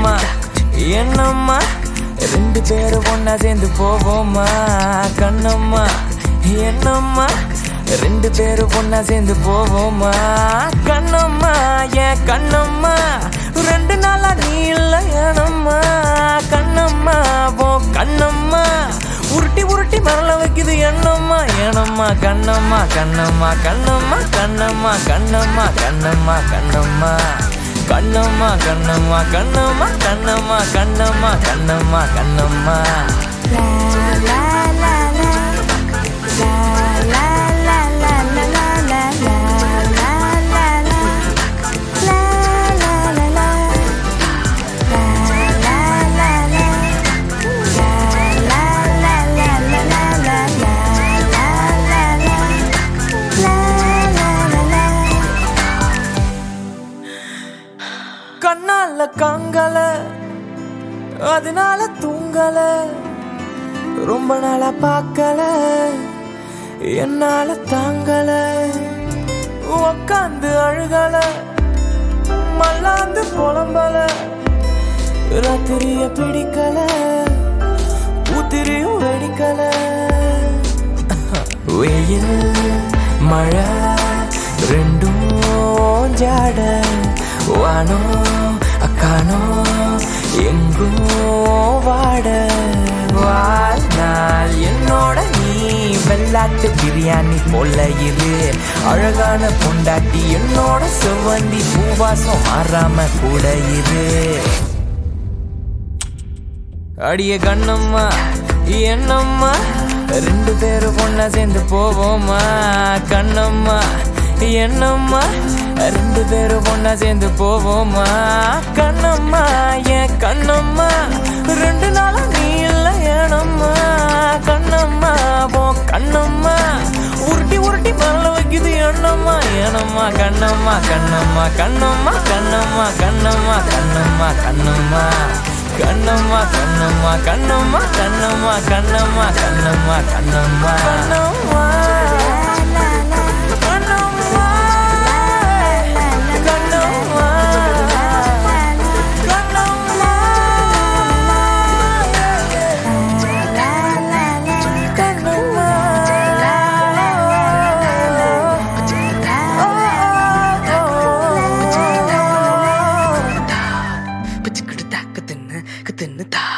கண்ணம்மா என்னம்மா ரெண்டு பேரும் ஒன்னா சேர்ந்து போவோமா கண்ணம்மா என்னம்மா ரெண்டு பேரும் ஒன்னா சேர்ந்து போவோமா கண்ணம்மா ஏன் கண்ணம்மா ரெண்டு நாளா நீ இல்ல ஏனம்மா கண்ணம்மா போ கண்ணம்மா உருட்டி உருட்டி மரல வைக்குது என்னம்மா ஏனம்மா கண்ணம்மா கண்ணம்மா கண்ணம்மா கண்ணம்மா கண்ணம்மா கண்ணம்மா கண்ணம்மா கண்ணம்மா கண்ணம்மா கண்ணம்மா கண்ணம்மா கண்ணம்மா கண்ணம்மா கண்ணம்மா கண்ணால காங்கல அதனால தூங்கல ரொம்ப நாளா பார்க்கல என்னால தாங்கல உக்காந்து அழுகல மல்லாந்து புலம்பல ராத்திரிய பிடிக்கல ஊத்திரியும் வெடிக்கல வெயில் மழை ரெண்டும் ஜாட வானோ அக்கானோ எங்கோ வாட வாழ்நாள் என்னோட நீ வெள்ளாட்டு பிரியாணி போல இரு அழகான பொண்டாட்டி என்னோட செவ்வந்தி பூவாசம் மாறாம கூட இரு அடிய கண்ணம்மா என்னம்மா ரெண்டு பேரும் ஒன்னா சேர்ந்து போவோமா கண்ணம்மா என்னம்மா ரெண்டு பேரும் ஒன்னா சேர்ந்து போவோமா கண்ணம்மா ஏன் கண்ணம்மா ரெண்டு நாளா நீ இல்ல ஏனம்மா கண்ணம்மா போ கண்ணம்மா உருட்டி உருட்டி மரல வைக்குது எண்ணம்மா ஏனம்மா கண்ணம்மா கண்ணம்மா கண்ணம்மா கண்ணம்மா கண்ணம்மா கண்ணம்மா கண்ணம்மா கண்ணம்மா கண்ணம்மா கண்ணம்மா கண்ணம்மா கண்ணம்மா கண்ணம்மா கண்ணம்மா கண்ணம்மா கண்ணம்மா கண்ணம்மா கண்ணம்மா கண்ணம்மா பிச்சுக்கிட்டு தாக்கு தின்னு தின்னு தா